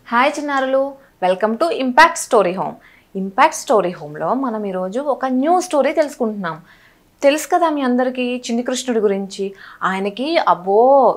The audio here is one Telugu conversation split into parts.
హాయ్ చిన్నారులు welcome to Impact Story Home Impact Story హోమ్లో మనం ఈరోజు ఒక న్యూ స్టోరీ తెలుసుకుంటున్నాం తెలుసు కదా మీ అందరికీ చిన్ని కృష్ణుడి గురించి ఆయనకి అబ్బో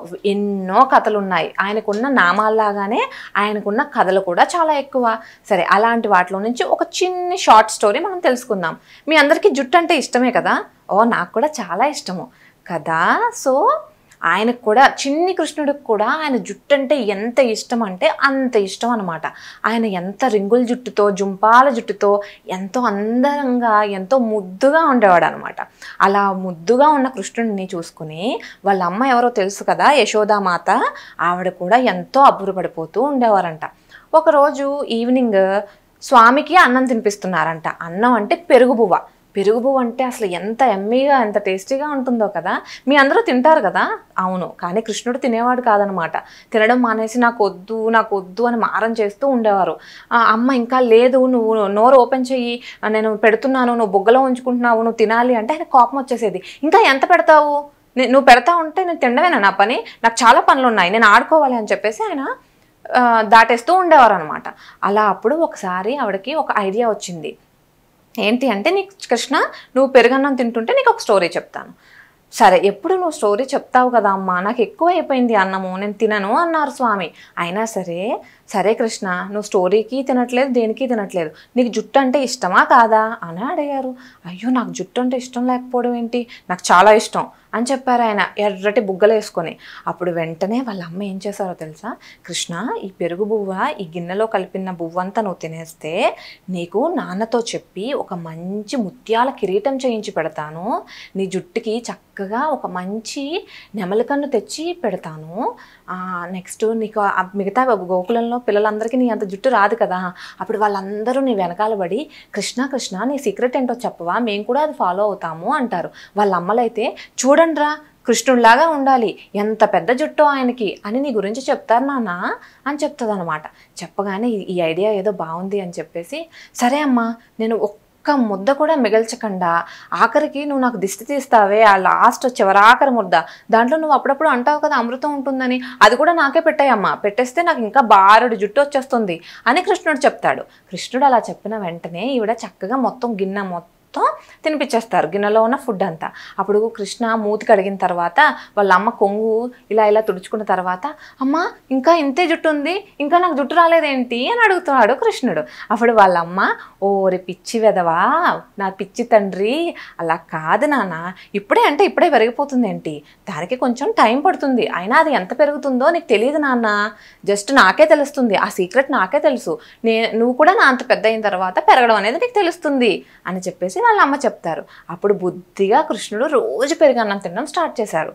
ఎన్నో కథలు ఉన్నాయి ఆయనకున్న నామాల్లాగానే ఆయనకున్న కథలు కూడా చాలా ఎక్కువ సరే అలాంటి వాటిలో నుంచి ఒక చిన్ని షార్ట్ స్టోరీ మనం తెలుసుకుందాం మీ అందరికీ జుట్టు అంటే ఇష్టమే కదా ఓ నాకు కూడా చాలా ఇష్టము కదా సో ఆయనకు కూడా చిన్ని కృష్ణుడికి కూడా ఆయన జుట్టు అంటే ఎంత ఇష్టం అంటే అంత ఇష్టం అనమాట ఆయన ఎంత రింగుల జుట్టుతో జుంపాల జుట్టుతో ఎంతో అందంగా ఎంతో ముద్దుగా ఉండేవాడు అనమాట అలా ముద్దుగా ఉన్న కృష్ణుడిని చూసుకుని వాళ్ళ అమ్మ ఎవరో తెలుసు కదా యశోదామాత ఆవిడ కూడా ఎంతో అబ్బురపడిపోతూ ఉండేవారంట ఒకరోజు ఈవినింగ్ స్వామికి అన్నం తినిపిస్తున్నారంట అన్నం అంటే పెరుగు బువ్వ పెరుగు బువ్వ అంటే అసలు ఎంత ఎమ్మీగా ఎంత టేస్టీగా ఉంటుందో కదా మీ అందరూ తింటారు కదా అవును కానీ కృష్ణుడు తినేవాడు కాదనమాట తినడం మానేసి నాకు వద్దు నాకు వద్దు అని మారం చేస్తూ ఉండేవారు "ఆ, అమ్మ ఇంకా లేదు నువ్వు నోరు ఓపెన్ చెయ్యి ఆ, నేను పెడుతున్నాను నువ్వు బుగ్గలో ఉంచుకుంటున్నావు నువ్వు తినాలి అంటే ఆయన కోపం వచ్చేసేది ఇంకా ఎంత పెడతావు నే- నువ్వు పెడతా ఉంటే నేను తినడమేనా నా పని నాకు చాలా పనులు ఉన్నాయి నేను ఆడుకోవాలి అని చెప్పేసి ఆయన ఆ, దాటేస్తూ ఉండేవారు అనమాట అలా అప్పుడు ఒకసారి ఆవిడకి ఒక ఐడియా వచ్చింది ఏంటి అంటే నీకు కృష్ణ నువ్వు పెరుగన్నం తింటుంటే నీకు ఒక స్టోరీ చెప్తాను సరే ఎప్పుడు నువ్వు స్టోరీ చెప్తావు కదా అమ్మా నాకు ఎక్కువ అయిపోయింది అన్నము నేను తినను అన్నారు స్వామి అయినా సరే సరే కృష్ణ నువ్వు స్టోరీకి తినట్లేదు దేనికి తినట్లేదు నీకు జుట్టు అంటే ఇష్టమా కాదా అని అడిగారు అయ్యో నాకు జుట్టు అంటే ఇష్టం లేకపోవడం ఏంటి నాకు చాలా ఇష్టం అని చెప్పారు ఆయన ఎర్రటి బుగ్గలు వేసుకొని అప్పుడు వెంటనే వాళ్ళ అమ్మ ఏం చేశారో తెలుసా కృష్ణ ఈ పెరుగు బువ్వ ఈ గిన్నెలో కలిపిన బువ్వంతా నువ్వు తినేస్తే నీకు నాన్నతో చెప్పి ఒక మంచి ముత్యాల కిరీటం చేయించి పెడతాను నీ జుట్టుకి చక్కగా ఒక మంచి నెమలికన్ను తెచ్చి పెడతాను నెక్స్ట్ నీకు ఆ మిగతా గోకులంలో పిల్లలందరికీ నీ అంత జుట్టు రాదు కదా అప్పుడు వాళ్ళందరూ నీ వెనకాల పడి కృష్ణ కృష్ణ నీ సీక్రెట్ ఏంటో చెప్పవా మేము కూడా అది ఫాలో అవుతాము అంటారు వాళ్ళ అమ్మలైతే చూడండిరా కృష్ణుడిలాగా ఉండాలి ఎంత పెద్ద జుట్టో ఆయనకి అని నీ గురించి చెప్తారు నాన్న అని చెప్తుంది అనమాట చెప్పగానే ఈ- ఈ ఐడియా ఏదో బాగుంది అని చెప్పేసి సరే అమ్మా నేను ఒక్క ముద్ద కూడా మిగల్చకుండా ఆఖరికి నువ్వు నాకు దిష్టి తీస్తావే ఆ లాస్ట్ చివరాఖరి ముద్ద దాంట్లో నువ్వు అప్పుడప్పుడు అంటావు కదా అమృతం ఉంటుందని అది కూడా నాకే పెట్టాయమ్మా పెట్టేస్తే నాకు ఇంకా బారుడు జుట్టు వచ్చేస్తుంది అని కృష్ణుడు చెప్తాడు కృష్ణుడు అలా చెప్పిన వెంటనే ఈవిడ చక్కగా మొత్తం గిన్నె మొత్తం తినిపించేస్తారు గిన్నెలో ఉన్న ఫుడ్ అంతా అప్పుడు కృష్ణ మూతి కడిగిన తర్వాత వాళ్ళ అమ్మ కొంగు ఇలా ఇలా తుడుచుకున్న తర్వాత అమ్మ ఇంకా ఇంతే జుట్టు ఉంది ఇంకా నాకు జుట్టు రాలేదేంటి అని అడుగుతున్నాడు కృష్ణుడు అప్పుడు వాళ్ళ అమ్మ ఓరి పిచ్చి వెదవా నా పిచ్చి తండ్రి అలా కాదు నాన్న ఇప్పుడే అంటే ఇప్పుడే పెరిగిపోతుంది ఏంటి దానికి కొంచెం టైం పడుతుంది అయినా అది ఎంత పెరుగుతుందో నీకు తెలియదు నాన్న జస్ట్ నాకే తెలుస్తుంది ఆ సీక్రెట్ నాకే తెలుసు నే నువ్వు కూడా నా అంత పెద్ద అయిన తర్వాత పెరగడం అనేది నీకు తెలుస్తుంది అని చెప్పేసి వాళ్ళ అమ్మ చెప్తారు అప్పుడు బుద్ధిగా కృష్ణుడు రోజు పెరుగన్నం తినడం స్టార్ట్ చేశారు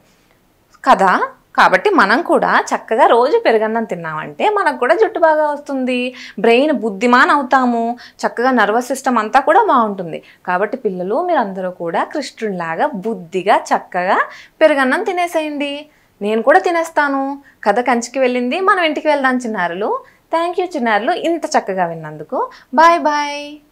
కదా కాబట్టి మనం కూడా చక్కగా రోజు పెరుగన్నం తిన్నామంటే మనకు కూడా జుట్టు బాగా వస్తుంది బ్రెయిన్ బుద్ధిమాన్ అవుతాము చక్కగా నర్వస్ సిస్టమ్ అంతా కూడా బాగుంటుంది కాబట్టి పిల్లలు మీరందరూ కూడా కృష్ణుడిలాగా బుద్ధిగా చక్కగా పెరుగన్నం తినేసేయండి నేను కూడా తినేస్తాను కథ కంచికి వెళ్ళింది మనం ఇంటికి వెళ్దాం చిన్నారులు థ్యాంక్ యూ చిన్నారులు ఇంత చక్కగా విన్నందుకు బాయ్ బాయ్